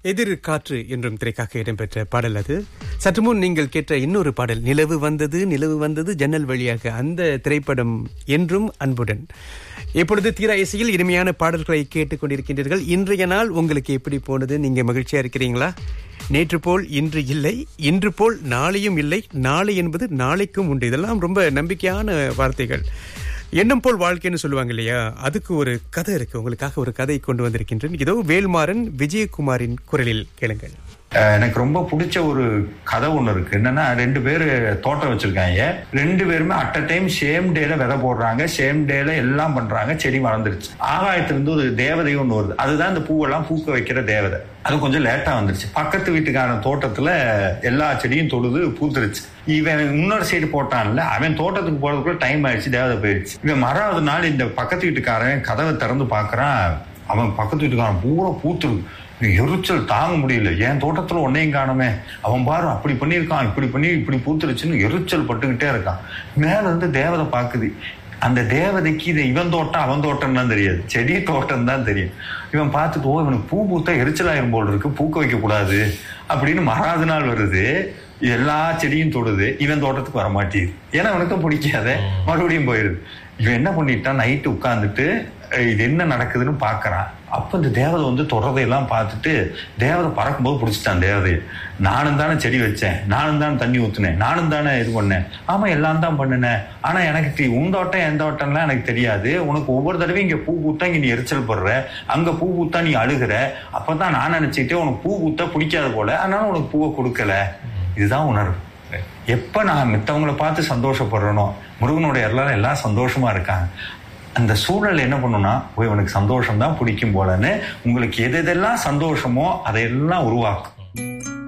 எதிர் காற்று என்றும் திரைக்காக இடம்பெற்ற பாடல் அது சற்று முன் நீங்கள் கேட்ட இன்னொரு பாடல் நிலவு வந்தது நிலவு வந்தது ஜன்னல் வழியாக அந்த திரைப்படம் என்றும் அன்புடன் இப்பொழுது தீரா இசையில் இனிமையான பாடல்களை கேட்டுக் கொண்டிருக்கின்றீர்கள் இன்றைய நாள் உங்களுக்கு எப்படி போனது நீங்க மகிழ்ச்சியா இருக்கிறீங்களா நேற்று போல் இன்று இல்லை இன்று போல் நாளையும் இல்லை நாளை என்பது நாளைக்கும் உண்டு இதெல்லாம் ரொம்ப நம்பிக்கையான வார்த்தைகள் எண்ணம் போல் வாழ்க்கைன்னு சொல்லுவாங்க இல்லையா அதுக்கு ஒரு கதை இருக்கு உங்களுக்காக ஒரு கதை கொண்டு வந்திருக்கின்றேன் இதோ வேல்மாறன் விஜயகுமாரின் குரலில் கேளுங்கள் அஹ் எனக்கு ரொம்ப பிடிச்ச ஒரு கதை ஒண்ணு இருக்கு என்னன்னா ரெண்டு பேரு தோட்டம் வச்சிருக்காங்க ரெண்டு பேருமே அட் அ டைம் சேம் டேல விதை போடுறாங்க சேம் டேல எல்லாம் பண்றாங்க செடி வளர்ந்துருச்சு ஆகாயத்துல இருந்து ஒரு தேவதை ஒண்ணு வருது அதுதான் இந்த பூவெல்லாம் பூக்க வைக்கிற தேவதை அது கொஞ்சம் லேட்டா வந்துருச்சு பக்கத்து வீட்டுக்காரன் தோட்டத்துல எல்லா செடியும் தொழுது பூத்துருச்சு இவன் இன்னொரு சைடு போட்டான்ல அவன் தோட்டத்துக்கு போறதுக்குள்ள டைம் ஆயிடுச்சு தேவதை போயிடுச்சு இவன் மறாவது நாள் இந்த பக்கத்து வீட்டுக்காரன் கதவை திறந்து பாக்குறான் அவன் பக்கத்து வீட்டுக்காரன் பூரா பூத்துருக்கு எரிச்சல் தாங்க முடியல என் தோட்டத்துல ஒன்னையும் காணுமே அவன் பாரு அப்படி பண்ணியிருக்கான் இப்படி பண்ணி இப்படி பூத்துருச்சுன்னு எரிச்சல் பட்டுக்கிட்டே இருக்கான் மேல இருந்து தேவதை பாக்குது அந்த தேவதைக்கு இது இவன் தோட்டம் அவன் தோட்டம் தான் தெரியாது செடி தோட்டம் தான் தெரியும் இவன் பார்த்துட்டு ஓ இவனுக்கு பூ பூத்தா எரிச்சலாயிரும் போல் இருக்கு பூக்க வைக்க கூடாது அப்படின்னு மறாவது நாள் வருது எல்லா செடியும் தொடுது இவன் தோட்டத்துக்கு வர மாட்டேங்குது ஏன்னா அவனுக்கும் பிடிக்காத மறுபடியும் போயிருது இவன் என்ன பண்ணிட்டான் நைட்டு உட்காந்துட்டு இது என்ன நடக்குதுன்னு பாக்குறான் அப்ப இந்த தேவதை வந்து தொடர்றதையெல்லாம் பார்த்துட்டு தேவதை பறக்கும்போது பிடிச்சிட்டான் தேவதையை நானும் தானே செடி வச்சேன் நானும் தானே தண்ணி ஊத்துனேன் நானும் தானே இது பண்ணேன் ஆமா எல்லாம் தான் பண்ணினேன் ஆனா எனக்கு தி- உன் தோட்டம் எந்த தோட்டம்லாம் எனக்கு தெரியாது உனக்கு ஒவ்வொரு தடவையும் இங்க பூ பூத்தா இங்க நீ எரிச்சல் படுற அங்க பூ பூத்தா நீ அழுகுற அப்பதான் நான் நினைச்சிட்டு உனக்கு பூ பூத்தா பிடிக்காத போல அதனால உனக்கு பூவை கொடுக்கல இதுதான் உணர்வு எப்ப நான் மித்தவங்களை பார்த்து சந்தோஷப்படுறனோ முருகனுடைய எல்லாரும் எல்லாம் சந்தோஷமா இருக்காங்க அந்த சூழல் என்ன பண்ணும்னா ஓ இவனுக்கு சந்தோஷம் தான் பிடிக்கும் போலன்னு உங்களுக்கு எது எதெல்லாம் சந்தோஷமோ அதையெல்லாம் உருவாக்கும்